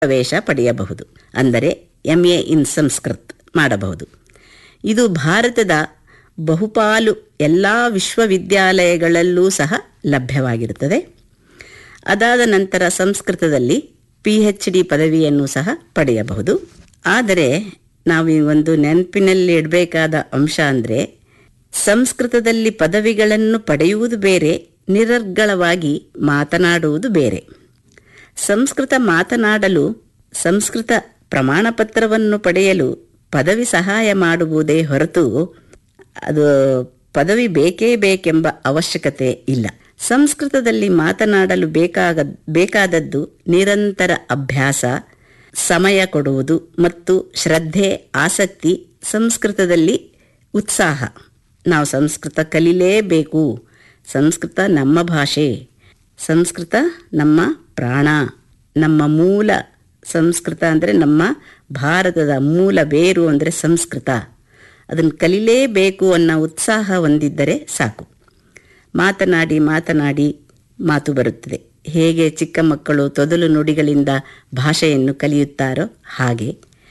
ಪ್ರವೇಶ ಪಡೆಯಬಹುದು ಅಂದರೆ ಎಂ ಎ ಇನ್ ಸಂಸ್ಕೃತ್ ಮಾಡಬಹುದು ಇದು ಭಾರತದ ಬಹುಪಾಲು ಎಲ್ಲ ವಿಶ್ವವಿದ್ಯಾಲಯಗಳಲ್ಲೂ ಸಹ ಲಭ್ಯವಾಗಿರುತ್ತದೆ ಅದಾದ ನಂತರ ಸಂಸ್ಕೃತದಲ್ಲಿ ಪಿ ಎಚ್ ಡಿ ಪದವಿಯನ್ನು ಸಹ ಪಡೆಯಬಹುದು ಆದರೆ ನಾವು ಈ ಒಂದು ನೆನಪಿನಲ್ಲಿ ಇಡಬೇಕಾದ ಅಂಶ ಅಂದರೆ ಸಂಸ್ಕೃತದಲ್ಲಿ ಪದವಿಗಳನ್ನು ಪಡೆಯುವುದು ಬೇರೆ ನಿರರ್ಗಳವಾಗಿ ಮಾತನಾಡುವುದು ಬೇರೆ ಸಂಸ್ಕೃತ ಮಾತನಾಡಲು ಸಂಸ್ಕೃತ ಪ್ರಮಾಣಪತ್ರವನ್ನು ಪಡೆಯಲು ಪದವಿ ಸಹಾಯ ಮಾಡುವುದೇ ಹೊರತು ಅದು ಪದವಿ ಬೇಕೇ ಬೇಕೆಂಬ ಅವಶ್ಯಕತೆ ಇಲ್ಲ ಸಂಸ್ಕೃತದಲ್ಲಿ ಮಾತನಾಡಲು ಬೇಕಾಗ ಬೇಕಾದದ್ದು ನಿರಂತರ ಅಭ್ಯಾಸ ಸಮಯ ಕೊಡುವುದು ಮತ್ತು ಶ್ರದ್ಧೆ ಆಸಕ್ತಿ ಸಂಸ್ಕೃತದಲ್ಲಿ ಉತ್ಸಾಹ ನಾವು ಸಂಸ್ಕೃತ ಕಲಿಲೇಬೇಕು ಸಂಸ್ಕೃತ ನಮ್ಮ ಭಾಷೆ ಸಂಸ್ಕೃತ ನಮ್ಮ ಪ್ರಾಣ ನಮ್ಮ ಮೂಲ ಸಂಸ್ಕೃತ ಅಂದರೆ ನಮ್ಮ ಭಾರತದ ಮೂಲ ಬೇರು ಅಂದರೆ ಸಂಸ್ಕೃತ ಅದನ್ನು ಕಲಿಲೇಬೇಕು ಅನ್ನೋ ಉತ್ಸಾಹ ಹೊಂದಿದ್ದರೆ ಸಾಕು ಮಾತನಾಡಿ ಮಾತನಾಡಿ ಮಾತು ಬರುತ್ತದೆ ಹೇಗೆ ಚಿಕ್ಕ ಮಕ್ಕಳು ತೊದಲು ನುಡಿಗಳಿಂದ ಭಾಷೆಯನ್ನು ಕಲಿಯುತ್ತಾರೋ ಹಾಗೆ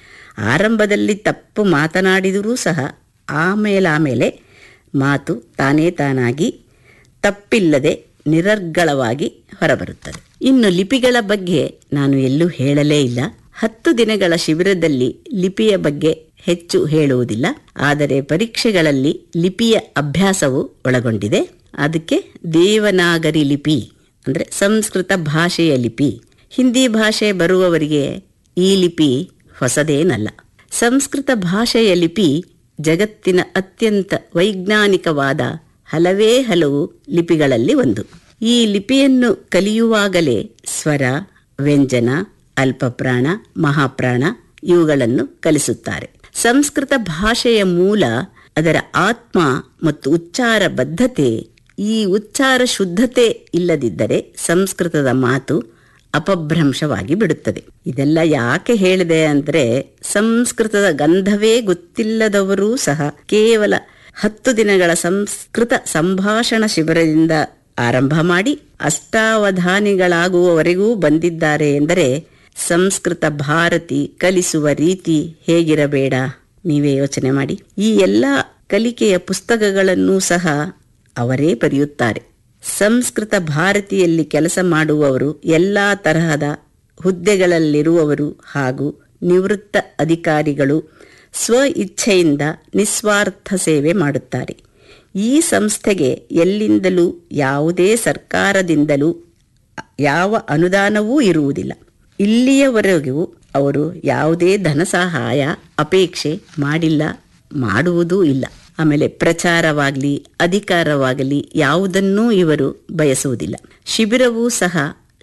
ಆರಂಭದಲ್ಲಿ ತಪ್ಪು ಮಾತನಾಡಿದರೂ ಸಹ ಆಮೇಲಾಮೇಲೆ ಮಾತು ತಾನೇ ತಾನಾಗಿ ತಪ್ಪಿಲ್ಲದೆ ನಿರರ್ಗಳವಾಗಿ ಹೊರಬರುತ್ತದೆ ಇನ್ನು ಲಿಪಿಗಳ ಬಗ್ಗೆ ನಾನು ಎಲ್ಲೂ ಹೇಳಲೇ ಇಲ್ಲ ಹತ್ತು ದಿನಗಳ ಶಿಬಿರದಲ್ಲಿ ಲಿಪಿಯ ಬಗ್ಗೆ ಹೆಚ್ಚು ಹೇಳುವುದಿಲ್ಲ ಆದರೆ ಪರೀಕ್ಷೆಗಳಲ್ಲಿ ಲಿಪಿಯ ಅಭ್ಯಾಸವು ಒಳಗೊಂಡಿದೆ ಅದಕ್ಕೆ ದೇವನಾಗರಿ ಲಿಪಿ ಅಂದರೆ ಸಂಸ್ಕೃತ ಭಾಷೆಯ ಲಿಪಿ ಹಿಂದಿ ಭಾಷೆ ಬರುವವರಿಗೆ ಈ ಲಿಪಿ ಹೊಸದೇನಲ್ಲ ಸಂಸ್ಕೃತ ಭಾಷೆಯ ಲಿಪಿ ಜಗತ್ತಿನ ಅತ್ಯಂತ ವೈಜ್ಞಾನಿಕವಾದ ಹಲವೇ ಹಲವು ಲಿಪಿಗಳಲ್ಲಿ ಒಂದು ಈ ಲಿಪಿಯನ್ನು ಕಲಿಯುವಾಗಲೇ ಸ್ವರ ವ್ಯಂಜನ ಅಲ್ಪಪ್ರಾಣ ಮಹಾಪ್ರಾಣ ಇವುಗಳನ್ನು ಕಲಿಸುತ್ತಾರೆ ಸಂಸ್ಕೃತ ಭಾಷೆಯ ಮೂಲ ಅದರ ಆತ್ಮ ಮತ್ತು ಉಚ್ಚಾರ ಬದ್ಧತೆ ಈ ಉಚ್ಚಾರ ಶುದ್ಧತೆ ಇಲ್ಲದಿದ್ದರೆ ಸಂಸ್ಕೃತದ ಮಾತು ಅಪಭ್ರಂಶವಾಗಿ ಬಿಡುತ್ತದೆ ಇದೆಲ್ಲ ಯಾಕೆ ಹೇಳಿದೆ ಅಂದರೆ ಸಂಸ್ಕೃತದ ಗಂಧವೇ ಗೊತ್ತಿಲ್ಲದವರೂ ಸಹ ಕೇವಲ ಹತ್ತು ದಿನಗಳ ಸಂಸ್ಕೃತ ಸಂಭಾಷಣ ಶಿಬಿರದಿಂದ ಆರಂಭ ಮಾಡಿ ಅಷ್ಟಾವಧಾನಿಗಳಾಗುವವರೆಗೂ ಬಂದಿದ್ದಾರೆ ಎಂದರೆ ಸಂಸ್ಕೃತ ಭಾರತಿ ಕಲಿಸುವ ರೀತಿ ಹೇಗಿರಬೇಡ ನೀವೇ ಯೋಚನೆ ಮಾಡಿ ಈ ಎಲ್ಲ ಕಲಿಕೆಯ ಪುಸ್ತಕಗಳನ್ನು ಸಹ ಅವರೇ ಬರೆಯುತ್ತಾರೆ ಸಂಸ್ಕೃತ ಭಾರತಿಯಲ್ಲಿ ಕೆಲಸ ಮಾಡುವವರು ಎಲ್ಲ ತರಹದ ಹುದ್ದೆಗಳಲ್ಲಿರುವವರು ಹಾಗೂ ನಿವೃತ್ತ ಅಧಿಕಾರಿಗಳು ಸ್ವ ಇಚ್ಛೆಯಿಂದ ನಿಸ್ವಾರ್ಥ ಸೇವೆ ಮಾಡುತ್ತಾರೆ ಈ ಸಂಸ್ಥೆಗೆ ಎಲ್ಲಿಂದಲೂ ಯಾವುದೇ ಸರ್ಕಾರದಿಂದಲೂ ಯಾವ ಅನುದಾನವೂ ಇರುವುದಿಲ್ಲ ಇಲ್ಲಿಯವರೆಗೂ ಅವರು ಯಾವುದೇ ಧನ ಸಹಾಯ ಅಪೇಕ್ಷೆ ಮಾಡಿಲ್ಲ ಮಾಡುವುದೂ ಇಲ್ಲ ಆಮೇಲೆ ಪ್ರಚಾರವಾಗಲಿ ಅಧಿಕಾರವಾಗಲಿ ಯಾವುದನ್ನೂ ಇವರು ಬಯಸುವುದಿಲ್ಲ ಶಿಬಿರವೂ ಸಹ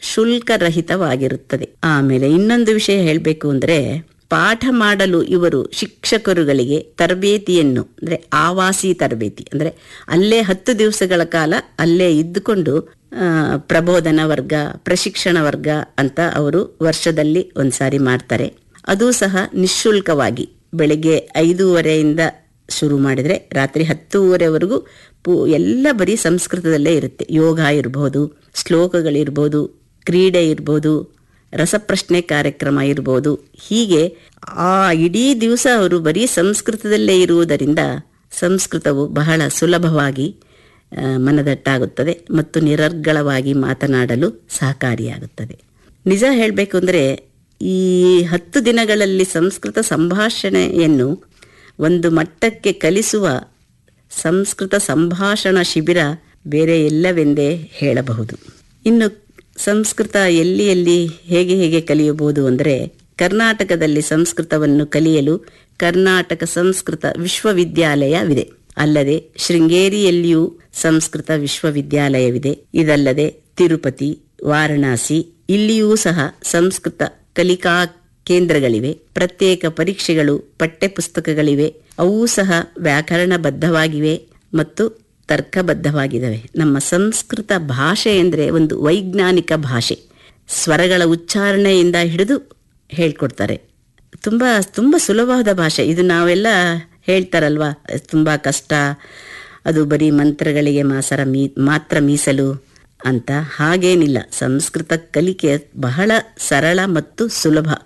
ಶುಲ್ಕರಹಿತವಾಗಿರುತ್ತದೆ ಆಮೇಲೆ ಇನ್ನೊಂದು ವಿಷಯ ಹೇಳಬೇಕು ಅಂದರೆ ಪಾಠ ಮಾಡಲು ಇವರು ಶಿಕ್ಷಕರುಗಳಿಗೆ ತರಬೇತಿಯನ್ನು ಅಂದರೆ ಆವಾಸಿ ತರಬೇತಿ ಅಂದರೆ ಅಲ್ಲೇ ಹತ್ತು ದಿವಸಗಳ ಕಾಲ ಅಲ್ಲೇ ಇದ್ದುಕೊಂಡು ಪ್ರಬೋಧನ ವರ್ಗ ಪ್ರಶಿಕ್ಷಣ ವರ್ಗ ಅಂತ ಅವರು ವರ್ಷದಲ್ಲಿ ಒಂದ್ಸಾರಿ ಮಾಡ್ತಾರೆ ಅದು ಸಹ ನಿಶುಲ್ಕವಾಗಿ ಬೆಳಗ್ಗೆ ಐದೂವರೆಯಿಂದ ಶುರು ಮಾಡಿದರೆ ರಾತ್ರಿ ಹತ್ತೂವರೆವರೆಗೂ ಪೂ ಎಲ್ಲ ಬರೀ ಸಂಸ್ಕೃತದಲ್ಲೇ ಇರುತ್ತೆ ಯೋಗ ಇರ್ಬೋದು ಶ್ಲೋಕಗಳಿರ್ಬೋದು ಕ್ರೀಡೆ ಇರ್ಬೋದು ರಸಪ್ರಶ್ನೆ ಕಾರ್ಯಕ್ರಮ ಇರ್ಬೋದು ಹೀಗೆ ಆ ಇಡೀ ದಿವಸ ಅವರು ಬರೀ ಸಂಸ್ಕೃತದಲ್ಲೇ ಇರುವುದರಿಂದ ಸಂಸ್ಕೃತವು ಬಹಳ ಸುಲಭವಾಗಿ ಮನದಟ್ಟಾಗುತ್ತದೆ ಮತ್ತು ನಿರರ್ಗಳವಾಗಿ ಮಾತನಾಡಲು ಸಹಕಾರಿಯಾಗುತ್ತದೆ ನಿಜ ಹೇಳಬೇಕು ಅಂದರೆ ಈ ಹತ್ತು ದಿನಗಳಲ್ಲಿ ಸಂಸ್ಕೃತ ಸಂಭಾಷಣೆಯನ್ನು ಒಂದು ಮಟ್ಟಕ್ಕೆ ಕಲಿಸುವ ಸಂಸ್ಕೃತ ಸಂಭಾಷಣಾ ಶಿಬಿರ ಬೇರೆ ಎಲ್ಲವೆಂದೇ ಹೇಳಬಹುದು ಇನ್ನು ಸಂಸ್ಕೃತ ಎಲ್ಲಿ ಎಲ್ಲಿ ಹೇಗೆ ಹೇಗೆ ಕಲಿಯಬಹುದು ಅಂದರೆ ಕರ್ನಾಟಕದಲ್ಲಿ ಸಂಸ್ಕೃತವನ್ನು ಕಲಿಯಲು ಕರ್ನಾಟಕ ಸಂಸ್ಕೃತ ವಿಶ್ವವಿದ್ಯಾಲಯವಿದೆ ಅಲ್ಲದೆ ಶೃಂಗೇರಿಯಲ್ಲಿಯೂ ಸಂಸ್ಕೃತ ವಿಶ್ವವಿದ್ಯಾಲಯವಿದೆ ಇದಲ್ಲದೆ ತಿರುಪತಿ ವಾರಣಾಸಿ ಇಲ್ಲಿಯೂ ಸಹ ಸಂಸ್ಕೃತ ಕಲಿಕಾ ಕೇಂದ್ರಗಳಿವೆ ಪ್ರತ್ಯೇಕ ಪರೀಕ್ಷೆಗಳು ಪಠ್ಯಪುಸ್ತಕಗಳಿವೆ ಅವು ಸಹ ವ್ಯಾಕರಣಬದ್ಧವಾಗಿವೆ ಮತ್ತು ತರ್ಕಬದ್ಧವಾಗಿದ್ದಾವೆ ನಮ್ಮ ಸಂಸ್ಕೃತ ಭಾಷೆ ಎಂದರೆ ಒಂದು ವೈಜ್ಞಾನಿಕ ಭಾಷೆ ಸ್ವರಗಳ ಉಚ್ಚಾರಣೆಯಿಂದ ಹಿಡಿದು ಹೇಳ್ಕೊಡ್ತಾರೆ ತುಂಬ ತುಂಬ ಸುಲಭವಾದ ಭಾಷೆ ಇದು ನಾವೆಲ್ಲ ಹೇಳ್ತಾರಲ್ವಾ ತುಂಬ ಕಷ್ಟ ಅದು ಬರೀ ಮಂತ್ರಗಳಿಗೆ ಮಾಸರ ಮೀ ಮಾತ್ರ ಮೀಸಲು ಅಂತ ಹಾಗೇನಿಲ್ಲ ಸಂಸ್ಕೃತ ಕಲಿಕೆ ಬಹಳ ಸರಳ ಮತ್ತು ಸುಲಭ